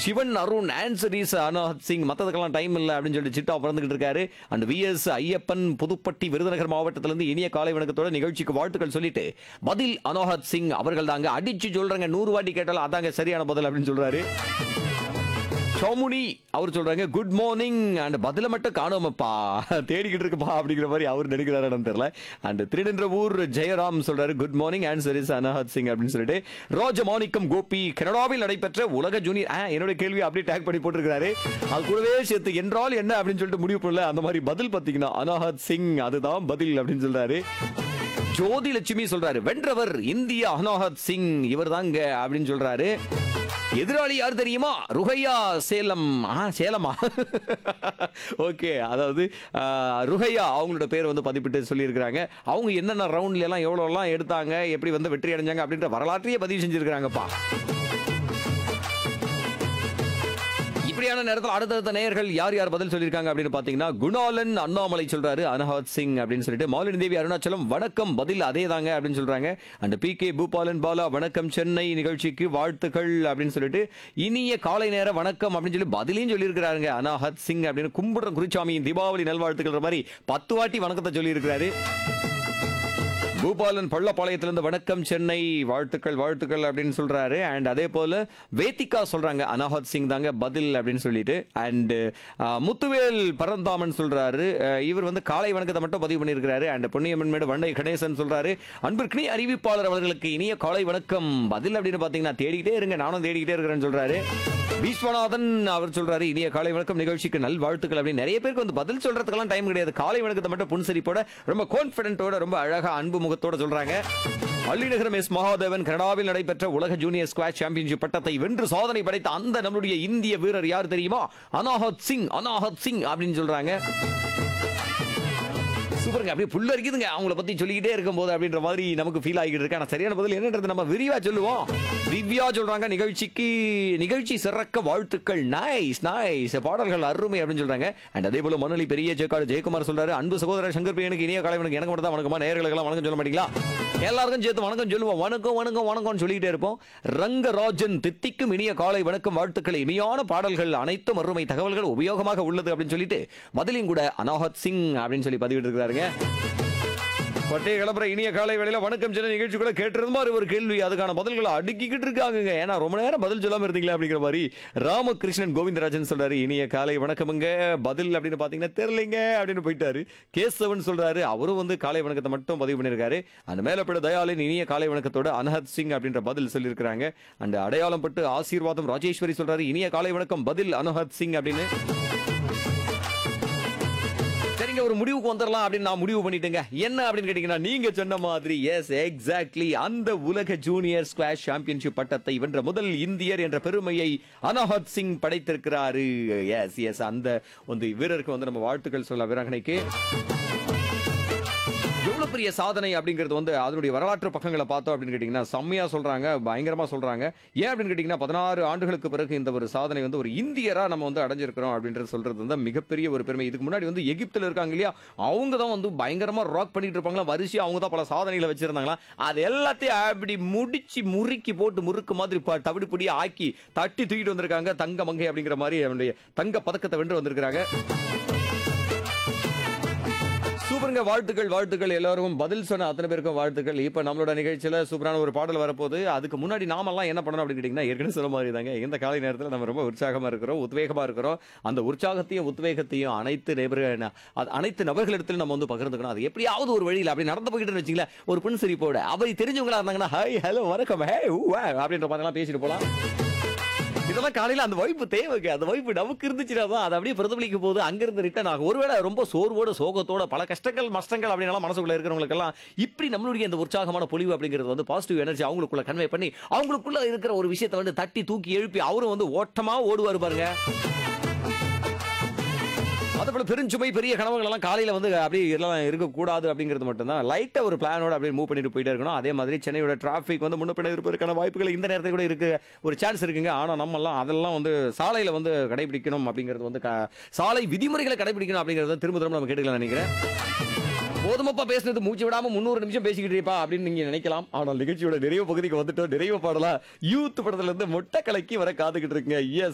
Sivan Arun answer is Anahat Singh மற்றதுக்கெல்லாம் time இல்லை அப்படின்னு சொல்லிட்டு சிட்டா பிறந்துகிட்டு இருக்காரு அண்ட் விஎஸ் ஐயப்பன் புதுப்பட்டி விருதுநகர் மாவட்டத்திலிருந்து இனிய காலை வணக்கத்தோட நிகழ்ச்சிக்கு வாழ்த்துக்கள் சொல்லிட்டு பதில் அனாஹத் சிங் அவர்கள் தாங்க அடிச்சு சொல்றாங்க நூறு வாட்டி கேட்டாலும் அதாங்க சரியான பதில் அப்படின்னு சொல்றாரு சோமுனி அவர் சொல்றாங்க குட் மார்னிங் அண்ட் பதில மட்டும் காணோமப்பா தேடிக்கிட்டு இருக்குப்பா அப்படிங்கிற மாதிரி அவர் நினைக்கிறாரான்னு தெரியல அண்ட் திருநின்றவூர் ஜெயராம் சொல்றாரு good morning answer is Anahat Singh அப்படின்னு சொல்லிட்டு ராஜமாணிக்கம் கோபி கனடாவில் நடைபெற்ற உலக ஜூனியர் ஆ, என்னோட கேள்வி அப்படியே டேக் பண்ணி போட்டிருக்காரு அது கூடவே சேர்த்து என்றால் என்ன அப்படின்னு சொல்லிட்டு முடிவு பண்ணல அந்த மாதிரி பதில் பாத்தீங்கன்னா அனாஹத் சிங் அதுதான் பதில் அப்படின்னு சொல்றாரு ஜோதி லட்சுமி சொல்றாரு வென்றவர் இந்திய அனாஹத் சிங் இவர் தாங்க அப்படின்னு சொல்றாரு எதிராளி யார் தெரியுமா ருகையா சேலம் ஆ சேலமா ஓகே அதாவது ஆ, ருகையா அவங்களோட பேர் வந்து பதிப்பிட்டு சொல்லியிருக்கிறாங்க அவங்க என்னென்ன ரவுண்ட்ல எல்லாம் எவ்வளோலாம் எடுத்தாங்க எப்படி வந்து வெற்றி அடைஞ்சாங்க அப்படின்ற வரலாற்றையே பதிவு செஞ்சிருக்கிறாங்கப்பா இப்படியான நேரத்தில் அடுத்தடுத்த நேயர்கள் யார் யார் பதில் சொல்லியிருக்காங்க அப்படின்னு பார்த்தீங்கன்னா குணாலன் அண்ணாமலை சொல்றாரு அனஹத் சிங் அப்படின்னு சொல்லிட்டு மாலினி தேவி அருணாச்சலம் வணக்கம் பதில் அதே தாங்க அப்படின்னு சொல்றாங்க and P K Boopalan Bala வணக்கம் சென்னை நிகழ்ச்சிக்கு வாழ்த்துக்கள் அப்படின்னு சொல்லிட்டு இனிய காலை நேர வணக்கம் அப்படின்னு சொல்லி பதிலையும் சொல்லியிருக்கிறாருங்க அனாஹத் சிங் அப்படின்னு கும்பிடுற குருச்சாமியின் தீபாவளி நல்வாழ்த்துக்கள் மாதிரி பத்து வாட்டி வணக்கத்தை சொல்லியிருக்கிறாரு பூபாலன் பள்ளப்பாளையத்திலிருந்து வணக்கம் சென்னை வாழ்த்துக்கள் வாழ்த்துக்கள் அப்படின்னு சொல்றாரு அண்ட் அதே போல வேதிகா சொல்றாங்க அனாஹத் சிங் தாங்க பதில் அப்படின்னு சொல்லிட்டு அண்ட் முத்துவேல் பரந்தாமன் சொல்றாரு அஹ், இவர் வந்து காலை வணக்கத்தை மட்டும் பதிவு பண்ணியிருக்கிறாரு அண்ட் பொன்னியம்மன்மேடு வண்டை கணேசன் சொல்றாரு அன்பிற்கினி அறிவிப்பாளர் அவர்களுக்கு இனிய காலை வணக்கம் பதில் அப்படின்னு பாத்தீங்கன்னா தேடிக்கிட்டே இருங்க நானும் தேடிக்கிட்டே இருக்கிறேன்னு சொல்றாரு விஸ்வநாதன் அவர் சொல்றாரு இனிய காலை வணக்கம் நிகழ்ச்சிக்கு நல் வாழ்த்துக்கள் அப்படின்னு நிறைய பேருக்கு வந்து பதில் சொல்றதுக்கெல்லாம் டைம் கிடையாது காலை வணக்கத்தை மட்டும் புன்சரிப்போட ரொம்ப கான்பிடென்ட்டோட ரொம்ப அழகா அன்பு முகத்தோட சொல்றாங்க அள்ளிநகரம் எஸ் மகாதேவன் கனடாவில் நடைபெற்ற உலக ஜூனியர் ஸ்குவாஷ் சாம்பியன்ஷிப் பட்டத்தை வென்று சாதனை படைத்த அந்த நம்மளுடைய இந்திய வீரர் யார் தெரியுமா அனாஹத் சிங் அனாஹத் சிங் அப்படின்னு சொல்றாங்க சூப்பருங்க அப்படியே புல்ல இருக்குதுங்க அவங்கள பத்தி சொல்லிக்கிட்டே இருக்கும்போது அப்படின்ற மாதிரி நமக்கு ஃபீல் ஆகிட்டு இருக்கு ஆனா சரியான பதில் என்னன்றது நம்ம விரிவா சொல்லுவோம் திவ்யா சொல்றாங்க நிகழ்ச்சிக்கு நிகழ்ச்சி சிறக்க வாழ்த்துக்கள் நைஸ் நைஸ் பாடல்கள் அருமை அப்படின்னு சொல்றாங்க அண்ட் அதே போல மணலி பெரிய ஜெயக்காடு ஜெயக்குமார் சொல்றாரு அன்பு சகோதரர் சங்கர் பிரியனுக்கு இனிய காலை வணக்கம் எனக்கு மட்டும் தான் வணக்கமா நேர்களுக்கெல்லாம் வணக்கம் சொல்ல மாட்டீங்களா எல்லாருக்கும் சேர்த்து வணக்கம் சொல்லுவோம் வணக்கம் வணக்கம் வணக்கம்னு சொல்லிக்கிட்டே இருப்போம் ரங்கராஜன் தித்திக்கும் இனிய காலை வணக்கம் வாழ்த்துக்கள் இனியான பாடல்கள் அனைத்தும் அருமை தகவல்கள் உபயோகமாக உள்ளது அப்படின்னு சொல்லிட்டு பதிலையும் கூட அனாஹத் சிங் அப்படின்னு சொல்லி பதிவிட்டு இருக்கிறாருங்க பட்டே கிளம்புற இனிய காலை வேளையில வணக்கம் சின்ன நிகழ்ச்சி கூட கேட்டிருந்த மாதிரி ஒரு கேள்வி அதுக்கான பதில்களை அடுக்கிக்கிட்டு இருக்காங்க ஏன்னா ரொம்ப நேரம் பதில் சொல்லாம இருந்தீங்களா அப்படிங்கிற மாதிரி ராமகிருஷ்ணன் கோவிந்தராஜன் சொல்றாரு இனிய காலை வணக்கமுங்க பதில் அப்படின்னு பாத்தீங்கன்னா தெரியலைங்க அப்படின்னு போயிட்டாரு கேசவன் சொல்றாரு அவரும் வந்து காலை வணக்கத்தை மட்டும் பதிவு பண்ணியிருக்காரு அந்த மேலப்பட தயாலின் இனிய காலை வணக்கத்தோட அனஹத் சிங் அப்படின்ற பதில் சொல்லியிருக்கிறாங்க அந்த அடையாளம் பட்டு ஆசீர்வாதம் ராஜேஸ்வரி சொல்றாரு இனிய காலை வணக்கம் பதில் அனஹத் சிங் அப்படின்னு சரிங்க ஒரு முடிவுக்கு வந்துடலாம் அப்படின்னு நான் முடிவு பண்ணிட்டேங்க என்ன அப்படின்னு கேட்டீங்கன்னா நீங்க சொன்ன மாதிரி எஸ் எக்ஸாக்ட்லி அந்த உலக ஜூனியர் ஸ்குவாஷ் சாம்பியன்ஷிப் பட்டத்தை வென்ற முதல் இந்தியர் என்ற பெருமையை அனாஹத் சிங் படைத்திருக்கிறாரு எஸ் எஸ் அந்த வந்து வீரருக்கு வந்து நம்ம வாழ்த்துக்கள் சொல்ல வீராங்கனைக்கு எவ்வளவு பெரிய சாதனை அப்படிங்கிறது வந்து அதனுடைய வரலாற்று பக்கங்களை பார்த்தோம் அப்படின்னு கேட்டிங்கன்னா செம்மையா சொல்றாங்க பயங்கரமா சொல்றாங்க ஏன் அப்படின்னு கேட்டிங்கன்னா பதினாறு ஆண்டுகளுக்கு பிறகு இந்த ஒரு சாதனை வந்து ஒரு இந்தியரா நம்ம வந்து அடைஞ்சிருக்கிறோம் அப்படின்றது சொல்றது வந்து மிகப்பெரிய ஒரு பெருமை இதுக்கு முன்னாடி வந்து எகிப்துல இருக்காங்க இல்லையா அவங்க தான் வந்து பயங்கரமா ராக் பண்ணிட்டு இருப்பாங்களா வரிசையா அவங்க தான் பல சாதனைகளை வச்சிருந்தாங்களா அது எல்லாத்தையும் அப்படி முடிச்சு முறுக்கி போட்டு முறுக்கு மாதிரி ப- தவிடு பொடி ஆக்கி தட்டி தூக்கிட்டு வந்திருக்காங்க தங்க மங்கை அப்படிங்கிற மாதிரி அவனுடைய தங்க பதக்கத்தை வென்று வந்திருக்காங்க சூப்பருங்க வாழ்த்துக்கள் வாழ்த்துக்கள் எல்லாருக்கும் பதில் சொன்ன அத்தனை பேருக்கும் வாழ்த்துக்கள் இப்போ நம்மளோட நிகழ்ச்சியில சூப்பரான ஒரு பாடல் வரப்போகுது அதுக்கு முன்னாடி நாமெல்லாம் என்ன பண்ணணும் அப்படின்னு கேட்டிங்கன்னா ஏற்கனவே சொன்ன மாதிரி தாங்க இந்த காலை நேரத்தில் நம்ம ரொம்ப உற்சாகமா இருக்கிறோம் உத்வேகமா இருக்கிறோம் அந்த உற்சாகத்தையும் உத்வேகத்தையும் அனைத்து நபர்கள் அது அனைத்து நபர்களிடத்திலும் நம்ம வந்து பகிர்ந்துக்கணும் அது எப்படியாவது ஒரு வழியில் அப்படி நடந்து போய்கிட்டு வச்சிங்களேன் ஒரு புன் சிரிப்போட அவை தெரிஞ்சவங்களா இருந்தாங்கன்னா ஹாய் ஹலோ வணக்கம் ஹே ஊ வா அப்படின்ற மாதிரிலாம் பேசிட்டு போலாம் இதெல்லாம் காலையில அந்த வைப்பு தேவைங்க அந்த வைப்பு நமக்கு இருந்துச்சுன்னா தான் அது அப்படியே பிரதிபலிக்க போது அங்கிருந்து ரிட்டர்ன் ஆகும் ஒருவேளை ரொம்ப சோர்வோட சோகத்தோட பல கஷ்டங்கள் மஷ்டங்கள் அப்படின்னாலும் மனசுக்குள்ள இருக்கிறவங்களுக்கெல்லாம் இப்படி நம்மளுடைய இந்த உற்சாகமான பொலிவு அப்படிங்கிறது வந்து பாசிட்டிவ் எனர்ஜி அவங்களுக்குள்ள கன்வே பண்ணி அவங்களுக்குள்ள இருக்கிற ஒரு விஷயத்தை வந்து தட்டி தூக்கி எழுப்பி அவரும் வந்து ஓட்டமா ஓடுவார் பாருங்க அது போல பெருஞ்சுமை பெரிய கனவுகள் எல்லாம் காலையில வந்து அப்படியே எல்லாம் இருக்கக்கூடாது அப்படிங்கிறது மட்டும்தான் லைட்டா ஒரு பிளானோட அப்படியே மூவ் பண்ணிட்டு போயிட்டே இருக்கணும் அதே மாதிரி சென்னையோட டிராஃபிக் வந்து முன்ன பின்ன இருப்பதற்கான வாய்ப்புகள் இந்த நேரத்தில் கூட இருக்கு ஒரு சான்ஸ் இருக்குங்க ஆனா நம்ம எல்லாம் அதெல்லாம் வந்து சாலையில வந்து கடைபிடிக்கணும் அப்படிங்கிறது வந்து க- சாலை விதிமுறைகளை கடைபிடிக்கணும் அப்படிங்கறத திரும்ப திரும்ப நம்ம கேட்டுக்கலாம் நினைக்கிறேன் போதுமப்பா பேசுனது மூச்சு விடாம முந்நூறு நிமிஷம் பேசிக்கிட்டு இருப்பா அப்படின்னு நீங்க நினைக்கலாம் ஆனால் நிகழ்ச்சியோட நிறைவு பகுதிக்கு வந்துட்டோம் நிறைவு பாடலாம் யூத் படத்துல இருந்து மொட்டை கலக்கி வர காத்துக்கிட்டு இருக்குங்க எஸ்